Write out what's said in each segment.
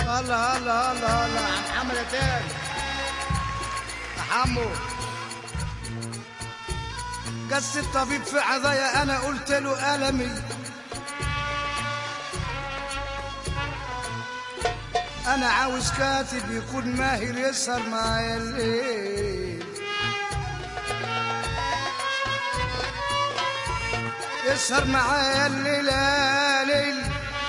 الله الله الله الله عم محمد تاني يا حمو قص الطبيب في عضايا انا قلت له المي انا عاوز كاتب يكون ماهر يسهر معايا الليل يسهر معايا الليلة ليل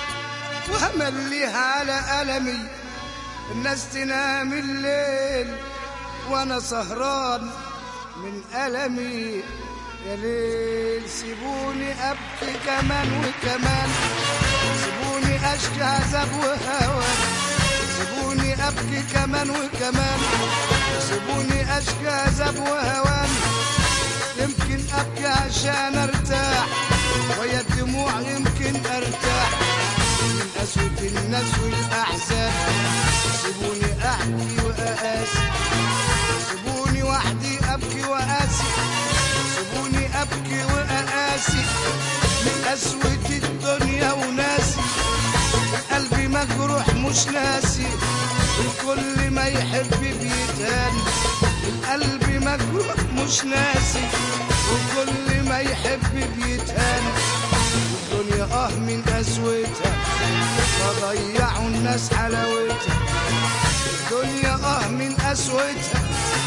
وهمليها على ألمي الناس تنام الليل وأنا سهران من ألمي يا ليل سيبوني أبكي كمان وكمان سيبوني أشكي عذاب وهوان سيبوني أبكي كمان وكمان سيبوني أشكي عذاب وهوان يمكن أبكي عشان أرتاح ويا الدموع يمكن أرتاح من قسوة الناس والأحزان سيبوني أحكي وأقاسي سيبوني وحدي أبكي وأقاسي سيبوني أبكي وأقاسي من قسوة الدنيا وناسي قلبي مجروح مش ناسي الكل ما يحب بيتهان القلب مجروح مش ناسي وكل ما يحب بيتهان الدنيا اه من قسوتها فضيعوا الناس حلاوتها الدنيا اه من قسوتها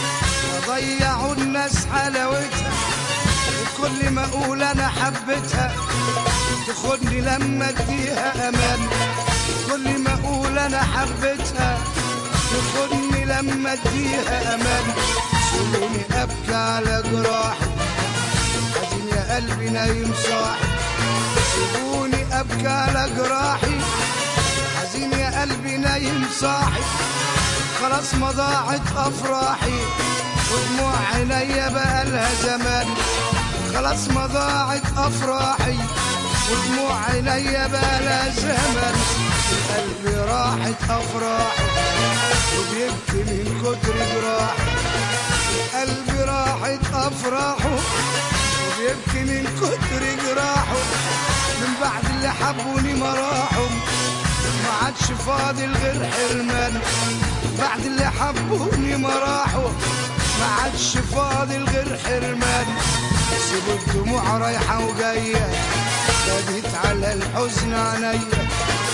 فضيعوا الناس حلاوتها وكل ما اقول انا حبيتها تخدني لما اديها امان كل ما اقول انا حبيتها تخدني لما اديها امان سيبوني ابكي على جراحي حزين يا قلبي نايم صاحي سيبوني ابكي على جراحي حزين يا قلبي نايم صاحي خلاص ما ضاعت افراحي ودموع عينيا بقى لها زمان خلاص ما ضاعت افراحي ودموع عينيا بقى لها زمان قلبي راحت افراحي وبيبكي من كتر جراحي قلبي راحت افراحه وبيبكي من كتر جراحه من بعد اللي حبوني ما راحوا ما عادش فاضل غير حرمان بعد اللي حبوني ما راحوا ما عادش فاضل غير حرمان سيبوا الدموع رايحة وجاية بدت على الحزن عينيا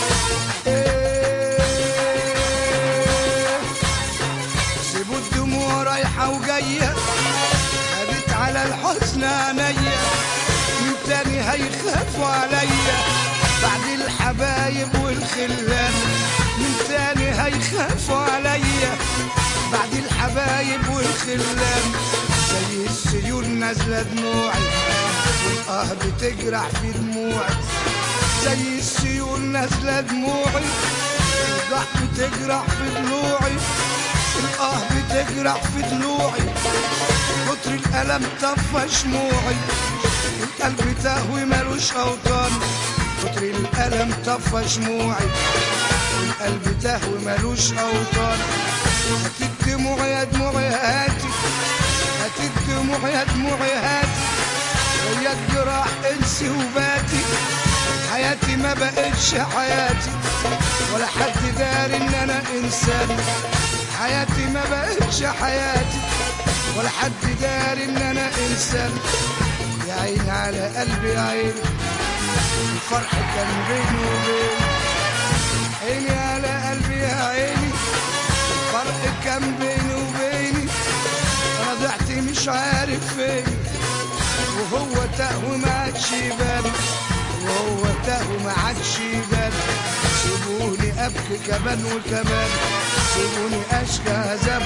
إيه سيبوا الدموع رايحة وجاية خدت على الحزن عينيا من تاني هيخافوا عليا بعد الحبايب والخلان من تاني هيخافوا عليا بعد الحبايب والخلان زي السيول نازلة دموعي والآه بتجرح في دموعي زي السيول نازلة دموعي والآه بتجرح في ضلوعي الآه بتجرح في ضلوعي كتر الألم طفى شموعي القلب تهوي ملوش أوطان كتر الألم طفى شموعي القلب تهوي ملوش أوطان هات الدموع يا دموعي هاتي هات الدموع يا دموعي هاتي ويا الجراح انسي وباتي حياتي ما بقتش حياتي ولا حد دار ان انا انسان حياتي ما بقتش حياتي ولا حد دار ان انا انسان يا عين على قلبي يا عين الفرح كان بيني وبين عيني على قلبي يا عيني الفرق كان بيني وبيني انا ضعت مش عارف فين وهو تاه ما عادش يبان وهو تاه ما عادش يبان سيبوني ابكي كمان وكمان سيبوني اشكى عذاب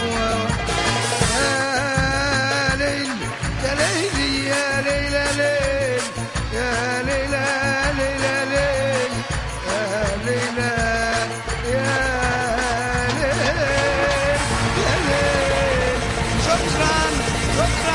يا ليل يا ليل يا ليل يا ليل يا ليل يا ليل يا ليل يا ليل يا ليل يا ليل شكرا شكرا